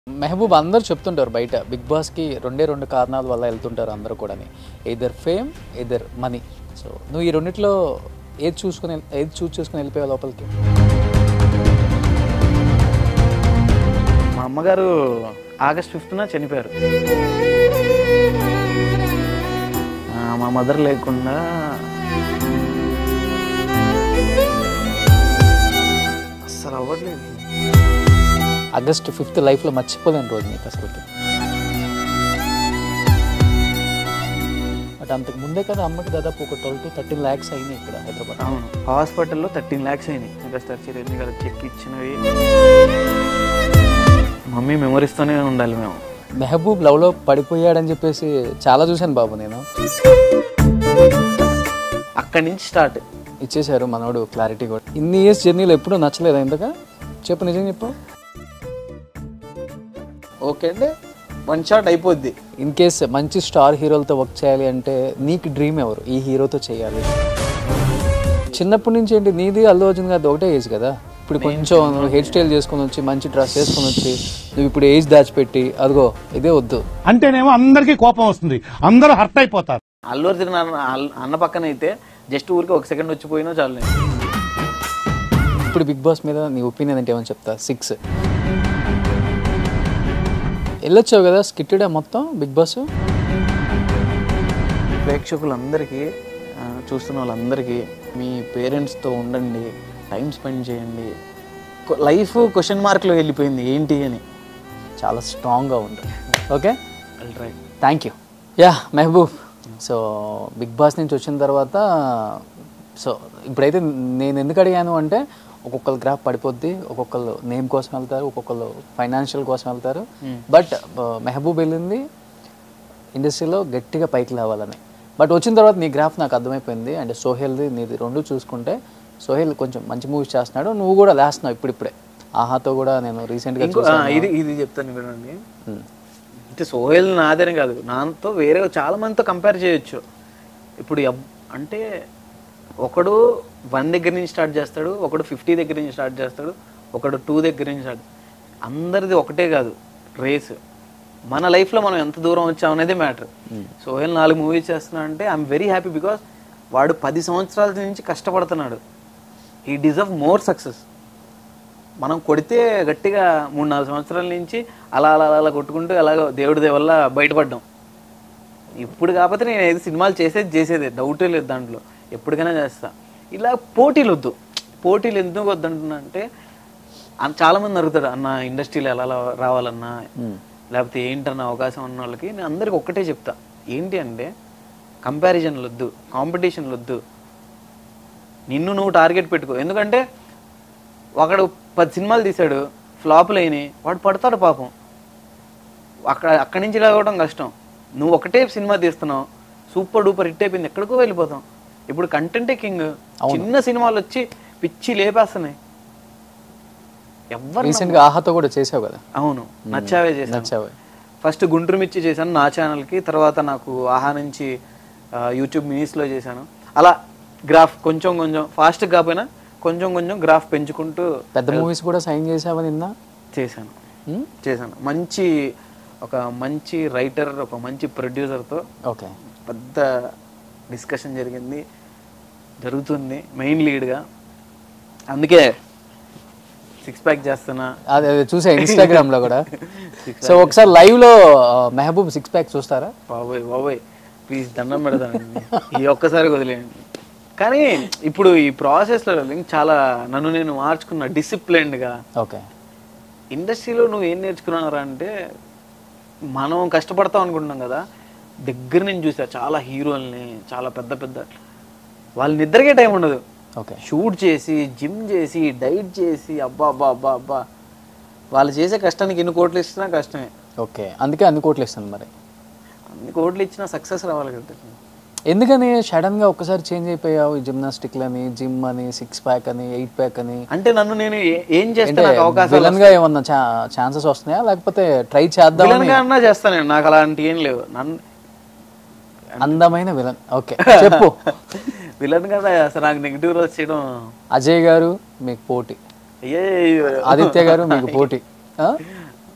మెహబూబ్ అందరూ చెప్తుంటారు బయట బిగ్ బాస్కి రెండే రెండు కారణాల వల్ల వెళ్తుంటారు అందరూ కూడా either fame either money so నువ్వు ఈ రెండిట్లో ఏది చూసుకుని ఏది చూస్ చేసుకుని వెళ్ళిపోయావు లోపలికి మా అమ్మగారు ఆగస్ట్ ఫిఫ్త్న చనిపోయారు ఆ, మా మదర్ లేకుండా అస్సలు అవ్వట్లేదు ఆగస్ట్ ఫిఫ్త్ లైఫ్లో మర్చిపోలేని రోజు నీకు అసలుకి బట్ అంతకు ముందే కదా అమ్మకి దాదాపు ఒక ట్వెల్వ్ టు థర్టీన్ ల్యాక్స్ అయినాయి ఇక్కడ హైదరాబాద్ అవును హాస్పిటల్లో థర్టీన్ ల్యాక్స్ అయినాయి మెగాస్టార్ చిరంజీవి గారు చెక్ ఇచ్చినవి మమ్మీ మెమరీస్తోనే ఉండాలి మేము మెహబూబ్ లవ్లో పడిపోయాడని చెప్పేసి చాలా చూశాను బాబు నేను అక్కడి నుంచి స్టార్ట్ ఇచ్చేశారు మనోడు క్లారిటీ కూడా ఇన్ని ఇయర్స్ జర్నీలో ఎప్పుడూ నచ్చలేదా ఇంతగా చెప్పు నిజం చెప్పు ఓకే అంటే వన్ షాట్ అయిపోద్ది ఇన్ కేస్ మంచి స్టార్ హీరోలతో వర్క్ చేయాలి అంటే నీకు డ్రీమ్ ఎవరు ఈ హీరోతో చేయాలి చిన్నప్పటి నుంచి ఏంటి నీది అల్లు అర్జున్ గారిది ఒకటే ఏజ్ కదా ఇప్పుడు కొంచెం నువ్వు హెయిర్ స్టైల్ చేసుకొని వచ్చి మంచి డ్రెస్ వేసుకొని వచ్చి నువ్వు ఇప్పుడు ఏజ్ దాచిపెట్టి అదిగో ఇదే వద్దు అంటేనేమో అందరికీ కోపం వస్తుంది అందరూ హర్ట్ అయిపోతారు అల్లు అర్జున్ అన్న అల్- అన్న పక్కన అయితే జస్ట్ ఊరికి ఒక సెకండ్ వచ్చిపోయినా చాలు నేను ఇప్పుడు బిగ్ బాస్ మీద నీ ఒపీనియన్ అంటే ఏమని చెప్తా సిక్స్ వెళ్ళొచ్చావు కదా స్కిట్టెడా మొత్తం బిగ్ బాస్ ప్రేక్షకులందరికీ ఆ, చూస్తున్న వాళ్ళందరికీ మీ పేరెంట్స్తో ఉండండి టైం స్పెండ్ చేయండి లైఫ్ క్వశ్చన్ మార్క్లో వెళ్ళిపోయింది ఏంటి అని చాలా స్ట్రాంగ్గా ఉంది okay try thank you yeah Mehboob so Bigg Boss నుంచి వచ్చిన తర్వాత సో ఇప్పుడైతే నేను ఎందుకు అడిగాను అంటే ఒక్కొక్కరు గ్రాఫ్ పడిపోద్ది ఒక్కొక్కరు నేమ్ కోసం వెళ్తారు ఒక్కొక్కరు ఫైనాన్షియల్ కోసం వెళ్తారు బట్ మెహబూబ్ వెళ్ళింది ఇండస్ట్రీలో గట్టిగా పైకి లేవాలని బట్ వచ్చిన తర్వాత నీ గ్రాఫ్ నాకు అర్థమైపోయింది అండ్ సోహెల్ది నీది రెండు చూసుకుంటే సోహెల్ కొంచెం మంచి మూవీస్ చేస్తున్నాడు నువ్వు కూడా లేస్తున్నావు ఇప్పుడిప్పుడే ఆహాతో కూడా నేను రీసెంట్గా ఇంకో ఆ, ఇది ఇది చెప్తాను వినండి అంటే సోహెల్ నాదని కాదు నాతో వేరే చాలా మందితో కంపేర్ చేయొచ్చు ఇప్పుడు ఎవ్- అంటే ఒకడు వన్ దగ్గర నుంచి స్టార్ట్ చేస్తాడు ఒకడు ఫిఫ్టీ దగ్గర నుంచి స్టార్ట్ చేస్తాడు ఒకడు టూ దగ్గర నుంచి స్టార్ట్ అందరిది ఒకటే కాదు రేస్ మన లైఫ్లో మనం ఎంత దూరం వచ్చాం అనేది మ్యాటర్ సోహెల్ నాలుగు మూవీస్ చేస్తున్నా అంటే ఐఎమ్ వెరీ హ్యాపీ బికాస్ వాడు పది సంవత్సరాల నుంచి కష్టపడుతున్నాడు ఈ డిజర్వ్ మోర్ సక్సెస్ మనం కొడితే గట్టిగా మూడు నాలుగు సంవత్సరాల నుంచి అలా అలా అలా అలా కొట్టుకుంటూ అలాగ దేవుడి దయ వల్ల బయటపడ్డాం ఇప్పుడు కాకపోతే నేను ఏది సినిమాలు చేసేది చేసేదే డౌటే లేదు దాంట్లో ఎప్పటికైనా చేస్తా ఇలా పోటీలు వద్దు పోటీలు ఎందుకు వద్దంటున్నా అంటే అన్- చాలా మంది అడుగుతాడు అన్న ఇండస్ట్రీలో ఎలా లా- రావాలన్నా లేకపోతే ఏంటన్న అవకాశం ఉన్న వాళ్ళకి నేను అందరికి ఒక్కటే చెప్తా ఏంటి అంటే కంపారిజన్లు వద్దు కాంపిటీషన్లు వద్దు నిన్ను నువ్వు టార్గెట్ పెట్టుకో ఎందుకంటే ఒకడు పది సినిమాలు తీశాడు ఫ్లాపులు అయినాయి వాడు పడతాడు పాపం అక్కడ అక్కడి నుంచి రావడం కష్టం నువ్వు ఒకటే సినిమా తీస్తున్నావు సూపర్ డూపర్ హిట్ అయిపోయింది ఎక్కడికో వెళ్ళిపోతాం ఇప్పుడు కంటెంటే కింగ్ చిన్న సినిమాలు వచ్చి పిచ్చి లేపేస్తున్నాయి ఎవ్వరు రీసెంట్గా ఆహాతో కూడా చేసావు కదా అవును నచ్చావే చేశాను నచ్చావు ఫస్ట్ గుంటూరు మిర్చి చేశాను నా ఛానల్కి తర్వాత నాకు ఆహా నుంచి ఆ, యూట్యూబ్ మినీస్లో చేశాను అలా గ్రాఫ్ కొంచెం కొంచెం ఫాస్ట్ కాకపోయినా కొంచెం కొంచెం గ్రాఫ్ పెంచుకుంటూ పెద్ద మూవీస్ కూడా సైన్ చేసావా నిన్న చేశాను Hmm? చేశాను మంచి ఒక మంచి రైటర్ ఒక మంచి ప్రొడ్యూసర్తో ఓకే పెద్ద డిస్కషన్ జరిగింది జరుగుతుంది మెయిన్ లీడ్గా అందుకే సిక్స్ ప్యాక్ చేస్తున్నా అదే అదే చూసా ఇన్స్టాగ్రామ్ లో కూడా సో ఒకసారి లైవ్ లో ఆ, మెహబూబ్ సిక్స్ ప్యాక్ చూస్తారా బాబోయ్ బాబోయ్ ప్లీజ్ దండం పెడతానండి ఈ ఒక్కసారి వదిలేయండి కానీ ఇప్పుడు ఈ ప్రాసెస్లో చాలా నన్ను నేను మార్చుకున్న డిసిప్లైన్డ్గా ఓకే ఇండస్ట్రీలో నువ్వు ఏం నేర్చుకున్నారా అంటే మనం కష్టపడతాం అనుకుంటున్నాం కదా దగ్గర నుంచి చూసా చాలా హీరోల్ని చాలా పెద్ద పెద్ద వాళ్ళ నిద్రకే టైం ఉండదు ఓకే షూట్ చేసి జిమ్ చేసి డైట్ చేసి అబ్బా అబ్బా అబ్బా అబ్బా వాళ్ళు చేసే కష్టానికి ఎన్ని కోట్లు ఇచ్చినా కష్టమే ఓకే అందుకే అన్ని కోట్లు ఇస్తాను మరి అన్ని కోట్లు ఇచ్చినా సక్సెస్ రావాలి కదా ఎందుకని సడన్ గా ఒక్కసారి చేంజ్ అయిపోయావు జిమ్నాస్టిక్లని జిమ్ అని సిక్స్ ప్యాక్ అని ఎయిట్ ప్యాక్ అని అంటే నన్ను నేను ఏ- ఏం చేస్తే అంటే నాకు అవకాశం విలన్ గా ఏమన్నా ఛాన్సెస్ వస్తున్నాయా లేకపోతే ట్రై చేద్దాం విలన్ గా అన్నా చేస్తాను నేను నాకు అలాంటి ఏం లేవు నన్ను అందమైన విలన్ ఓకే చెప్పు విలన్ గా చేస్తాను నాకు నెగిటివ్ రోల్స్ చేయడం అజయ్ గారు మీకు పోటీ అయ్యే ఆదిత్య గారు మీకు పోటీ ఆ?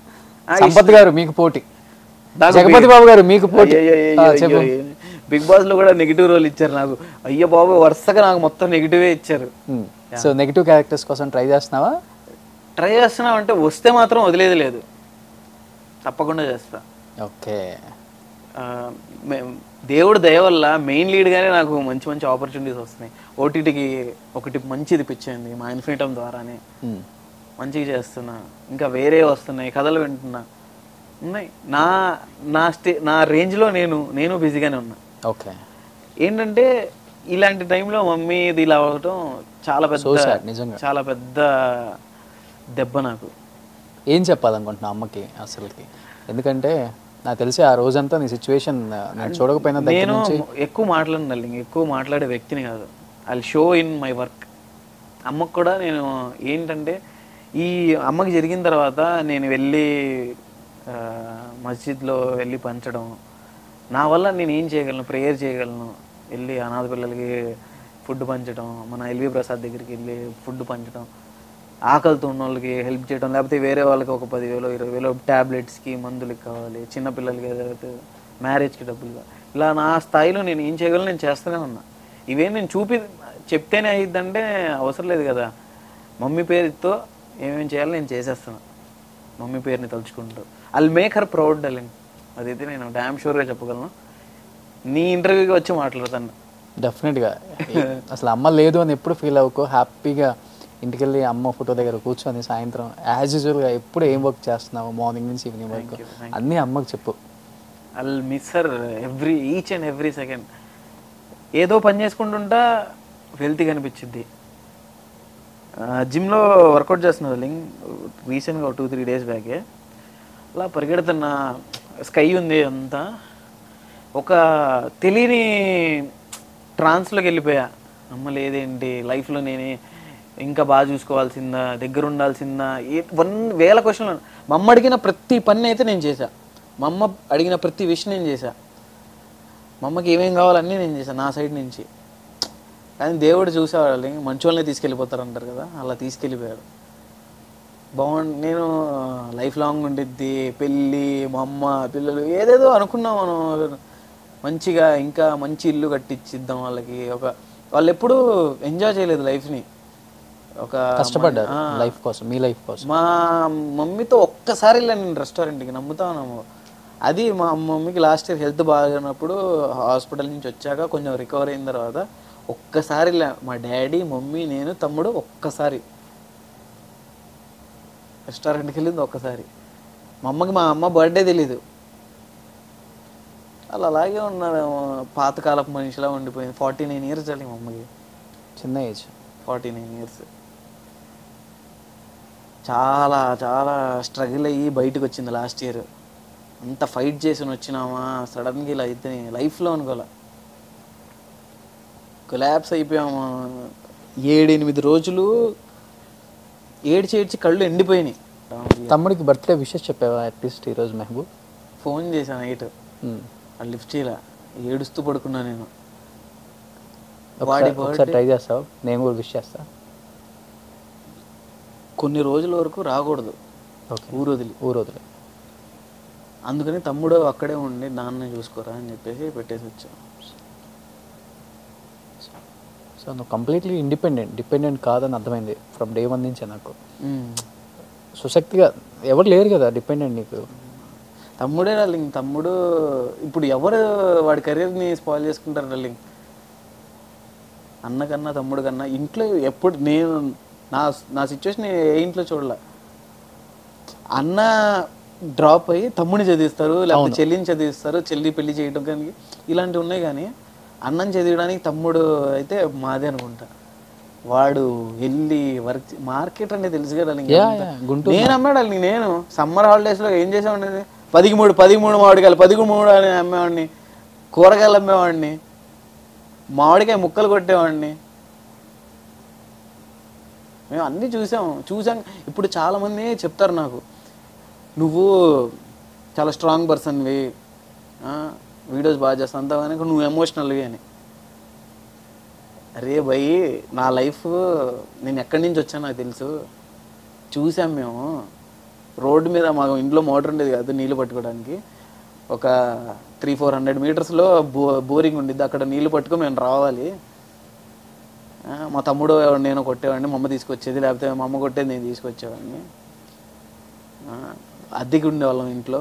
సంపత్ గారు మీకు పోటీ నాకు జగపతి బాబు గారు మీకు పోటీ అయ్యో, అయ్యో, ఆ, అయ్యో, చెప్పు అయ్యో. బిగ్ బాస్ లో కూడా నెగిటివ్ రోల్ ఇచ్చారు నాకు అయ్యో బాబు వరుసగా నాకు మొత్తం నెగిటివే ఇచ్చారు సో నెగిటివ్ క్యారెక్టర్స్ కోసం ట్రై చేస్తున్నావా ట్రై చేస్తున్నాం అంటే వస్తే మాత్రం వదిలేది లేదు తప్పకుండా చేస్తా ఓకే ఆ, మే- దేవుడు దయ వల్ల మెయిన్ లీడ్గానే నాకు మంచి మంచి ఆపర్చునిటీస్ వస్తున్నాయి ఓటీటీకి ఒకటి మంచిది పిచ్చింది మా ఇన్ఫినిటమ్ ద్వారానే మంచిగా చేస్తున్నా ఇంకా వేరే వస్తున్నాయి కథలు వింటున్నా ఉన్నాయి నా నా స్టే నా రేంజ్లో నేను నేను బిజీగానే ఉన్నా ఓకే ఏంటంటే ఇలాంటి టైంలో మమ్మీ ఇది ఇలా అవటం చాలా సో పెద్ద సాడ్ నిజంగా చాలా పెద్ద దెబ్బ నాకు ఏం చెప్పాలనుకుంటున్నా అమ్మకి అసలుకి ఎందుకంటే నాకు తెలిసి ఆ రోజంతా నీ సిచ్యువేషన్ నేను చూడకపోయినా దగ్గర నేను నుంచి ఎక్కువ మాట్లాడిన ఎక్కువ మాట్లాడే వ్యక్తిని కాదు I show in my work అమ్మకు కూడా నేను ఏంటంటే ఈ అమ్మకి జరిగిన తర్వాత నేను వెళ్ళి ఆ, మస్జిద్లో వెళ్ళి పంచడం నా వల్ల నేను ఏం చేయగలను ప్రేయర్ చేయగలను వెళ్ళి అనాథ పిల్లలకి ఫుడ్ పంచడం మన ఎల్వి ప్రసాద్ దగ్గరికి వెళ్ళి ఫుడ్ పంచడం ఆకలితో ఉన్న వాళ్ళకి హెల్ప్ చేయడం లేకపోతే వేరే వాళ్ళకి ఒక పదివేలు ఇరవై వేలు ట్యాబ్లెట్స్కి మందులకి కావాలి చిన్న పిల్లలకి ఏదైతే మ్యారేజ్కి డబ్బులు కావాలి. ఇలా నా స్థాయిలో నేను ఏం చేయగలను నేను చేస్తూనే ఉన్నా ఇవేం నేను చూపి చెప్తేనే అయ్యిద్దంటే అవసరం లేదు కదా మమ్మీ పేరుతో ఏమేమి చేయాలో నేను చేసేస్తాను మమ్మీ పేరుని తలుచుకుంటూ I'll make her proud darling అదైతే నేను డ్యామ్ షూర్గా చెప్పగలను నీ ఇంటర్వ్యూకి వచ్చి మాట్లాడతాను డెఫినెట్గా అసలు అమ్మ లేదు అని ఎప్పుడు ఫీల్ అవ్వకు హ్యాపీగా ఇంటికి వెళ్ళి అమ్మ ఫోటో దగ్గర కూర్చొని సాయంత్రం యాజ్ యూజువల్గా ఎప్పుడు ఏం వర్క్ చేస్తున్నావు మార్నింగ్ నుంచి ఈవినింగ్ వరకు అన్నీ అమ్మకి చెప్పు I miss her every each and every second ఏదో పని చేసుకుంటుంటా వెల్తీ కనిపించింది జిమ్లో వర్కౌట్ చేస్తున్నా లింగ్ రీసెంట్గా టూ త్రీ డేస్ బ్యాకే అలా పరిగెడుతున్నా స్కై ఉంది అంతా ఒక తెలియని ట్రాన్స్లోకి వెళ్ళిపోయా అమ్మ లేదేంటి లైఫ్లో నేనే ఇంకా బాగా చూసుకోవాల్సిందా దగ్గర ఉండాల్సిందా ఏ వన్ వేల క్వశ్చన్లు మా అమ్మ అడిగిన ప్రతి పని అయితే నేను చేశా మా అమ్మ అడిగిన ప్రతి విషయం నేను చేశా మా అమ్మకి ఏమేం కావాలన్నీ నేను చేశాను నా సైడ్ నుంచి కానీ దేవుడు చూసేవాళ్ళు మంచోళ్ళని తీసుకెళ్ళిపోతారు అంటారు కదా అలా తీసుకెళ్ళిపోయాడు బాగుంది నేను లైఫ్ లాంగ్ ఉండిద్ది పెళ్ళి మా అమ్మ పిల్లలు ఏదేదో అనుకున్నాం మనం మంచిగా ఇంకా మంచి ఇల్లు కట్టించిద్దాం వాళ్ళకి ఒక వాళ్ళు ఎప్పుడూ ఎంజాయ్ చేయలేదు లైఫ్ని ఒక కష్టపడ్డారు ఆ, లైఫ్ కోసం మీ లైఫ్ కోసం మా మమ్మీతో ఒక్కసారి వెళ్ళాను నేను రెస్టారెంట్కి నమ్ముతాను అది మా మమ్మీకి లాస్ట్ ఇయర్ హెల్త్ బాగానప్పుడు హాస్పిటల్ నుంచి వచ్చాక కొంచెం రికవర్ అయిన తర్వాత ఒక్కసారి వెళ్ళా మా డాడీ మమ్మీ నేను తమ్ముడు ఒక్కసారి రెస్టారెంట్కి వెళ్ళింది ఒక్కసారి మా అమ్మకి మా అమ్మ బర్త్డే తెలీదు అలా అలాగే ఉన్నాడు పాతకాలపు మనిషిలా ఉండిపోయింది ఫార్టీ నైన్ ఇయర్స్ అండి మా అమ్మకి చిన్న ఏజ్ ఫార్టీ నైన్ ఇయర్స్ చాలా చాలా స్ట్రగుల్ అయ్యి బయటకు వచ్చింది లాస్ట్ ఇయర్ అంత ఫైట్ చేసి వచ్చినామా సడన్గా ఇలా అయితే లైఫ్లో అనుకోలే కొలాబ్స్ అయిపోయాము ఏడు ఎనిమిది రోజులు ఏడ్చి ఏడ్చి కళ్ళు ఎండిపోయినాయి తమ్ముడికి బర్త్డే విషెస్ చెప్పావా అట్లీస్ట్ ఈరోజు మెహబూబ్ ఫోన్ చేశాను నైట్ ఉమ్. వాళ్ళు లిఫ్ట్ చేయలే ఏడుస్తూ పడుకున్నా నేను ఒకసారి ఒకసారి ట్రై చేస్తావు నేను కూడా విష్ చేస్తా కొన్ని రోజుల వరకు రాకూడదు ఓకే ఊరు వదిలి ఊరు వదిలే అందుకని తమ్ముడు అక్కడే ఉండి నాన్న చూసుకోరా అని చెప్పేసి పెట్టేసి వచ్చాం సో నువ్వు కంప్లీట్లీ ఇండిపెండెంట్ డిపెండెంట్ కాదని అర్థమైంది ఫ్రమ్ డే వన్ నుంచే నాకు సుశక్తిగా ఎవరు లేరు కదా డిపెండెంట్ నీకు తమ్ముడే డార్లింగ్ తమ్ముడు ఇప్పుడు ఎవరు వాడి కెరీర్ని స్పాయిల్ చేసుకుంటారు డార్లింగ్ అన్న కన్నా తమ్ముడు కన్నా ఇంట్లో ఎప్పుడు నేను నా నా సిచ్యువేషన్ ఏ ఇంట్లో చూడలే అన్న డ్రాప్ అయ్యి తమ్ముడిని చదివిస్తారు లేకపోతే చెల్లిని చదివిస్తారు చెల్లి పెళ్లి చేయడం కానీ ఇలాంటివి ఉన్నాయి కానీ అన్నం చదివడానికి తమ్ముడు అయితే మాదే అనుకుంటా వాడు వెళ్ళి వర్క్ మార్కెట్ అనేది తెలుసు కదా నీకు Yeah, ఎంత. yeah, గుంటూరు నేను అమ్మాడాలి నేను సమ్మర్ హాలిడేస్ లో ఏం చేసేవాడిని పదికి మూడు పదికి మూడు మామిడికాయలు పదికి మూడు అని అమ్మేవాడిని కూరగాయలు అమ్మేవాడిని మామిడికాయ ముక్కలు కొట్టేవాడిని మేము అన్నీ చూసాం చూసాం ఇప్పుడు చాలా మంది చెప్తారు నాకు నువ్వు చాలా స్ట్రాంగ్ పర్సన్వి వీడియోస్ బాగా చేస్తావు అంతా కానీ నువ్వు ఎమోషనల్వి అని అరే భయ్ నా లైఫ్ నేను ఎక్కడి నుంచి వచ్చాను నాకు తెలుసు చూసాం మేము రోడ్డు మీద మాకు ఇంట్లో మోటార్ ఉండేది కాదు నీళ్ళు పట్టుకోవడానికి ఒక త్రీ ఫోర్ హండ్రెడ్ మీటర్స్లో బో బోరింగ్ ఉండిద్ది అక్కడ నీళ్ళు పట్టుకొని మేము రావాలి ఆ, మా తమ్ముడు ఎవరు నేను కొట్టేవాడిని మా అమ్మ తీసుకొచ్చేది లేకపోతే మా అమ్మ కొట్టేది నేను తీసుకొచ్చేవాడిని ఆ, అద్దెకి ఉండేవాళ్ళం ఇంట్లో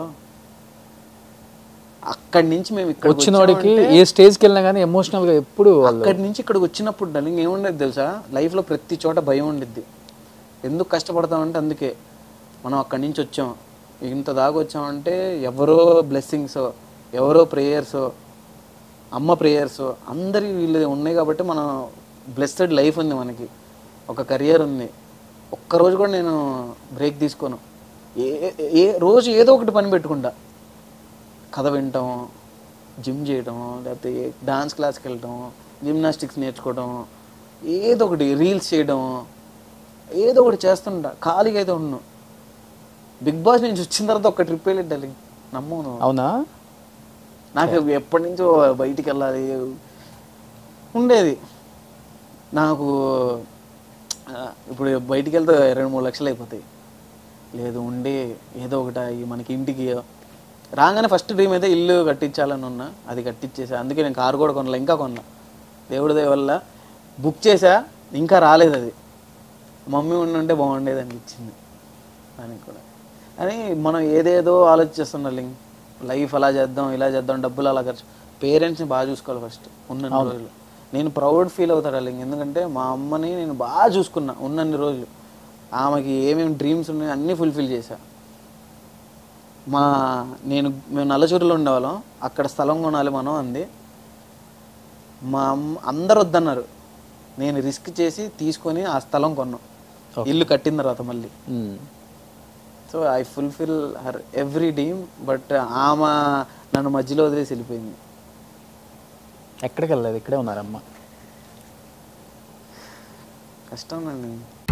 అక్కడి నుంచి మేము ఇక్కడ వచ్చిన వాడికి ఏ స్టేజ్కి వెళ్ళినా కానీ ఎమోషనల్గా ఎప్పుడు వాళ్ళు అక్కడి నుంచి ఇక్కడికి వచ్చినప్పుడు డార్లింగ్ ఏముండేది తెలుసా లైఫ్లో ప్రతి చోట భయం ఉండిద్ది ఎందుకు కష్టపడతామంటే అందుకే మనం అక్కడి నుంచి వచ్చాం ఇంత దాకా వచ్చామంటే ఎవరో బ్లెస్సింగ్స్ ఎవరో ప్రేయర్స్ అమ్మ ప్రేయర్స్ అందరి వీళ్ళు ఉన్నాయి కాబట్టి మనం బ్లెస్డ్ లైఫ్ ఉంది మనకి ఒక కెరియర్ ఉంది ఒక్కరోజు కూడా నేను బ్రేక్ తీసుకోను ఏ ఏ రోజు ఏదో ఒకటి పని పెట్టుకుంటా కథ వినటం జిమ్ చేయటం లేకపోతే డాన్స్ క్లాస్కి వెళ్ళటం జిమ్నాస్టిక్స్ నేర్చుకోవడం ఏదో ఒకటి రీల్స్ చేయడం ఏదో ఒకటి చేస్తుంటా ఖాళీగా అయితే ఉన్నాను బిగ్ బాస్ నుంచి వచ్చిన తర్వాత ఒక ట్రిప్ వెళ్ళి నమ్మను అవునా నాకు ఎప్పటి నుంచో బయటికి వెళ్ళాలి ఉండేది నాకు ఆ, ఇప్పుడు బయటికి వెళ్తే రెండు మూడు లక్షలు అయిపోతాయి లేదు ఉండి ఏదో ఒకటి అయ్యి మనకి ఇంటికి రాగానే ఫస్ట్ డ్రీమ్ అయితే ఇల్లు కట్టించాలని ఉన్నా అది కట్టించేసా అందుకే నేను కారు కూడా కొనలే ఇంకా కొన్నా దేవుడి దయ వల్ల బుక్ చేసా ఇంకా రాలేదు అది మమ్మీ ఉండి ఉంటే బాగుండేది అనిపించింది దానికి కూడా అని మనం ఏదేదో ఆలోచిస్తున్నాం లింక్ లైఫ్ అలా చేద్దాం ఇలా చేద్దాం డబ్బులు అలా ఖర్చు పేరెంట్స్ని బాగా చూసుకోవాలి ఫస్ట్ ఉన్న రోజులు నేను ప్రౌడ్ ఫీల్ అవుతాడు లింక్ ఎందుకంటే మా అమ్మని నేను బాగా చూసుకున్నా ఉన్నన్ని రోజులు ఆమెకి ఏమేమి డ్రీమ్స్ ఉన్నాయో అన్నీ ఫుల్ఫిల్ చేశా మా నేను మేము నల్లచూరులో ఉండేవాళ్ళం అక్కడ స్థలం కొనాలి మనం అంది మా అమ్మ అందరు వద్దన్నారు నేను రిస్క్ చేసి తీసుకొని ఆ స్థలం కొన్నాం ఇల్లు కట్టిన తర్వాత మళ్ళీ hmm. So I fulfil her every dream but ఆమె నన్ను మధ్యలో వదిలేసి వెళ్ళిపోయింది ఎక్కడికి వెళ్ళలేదు ఇక్కడే ఉన్నారమ్మ కష్టం అండి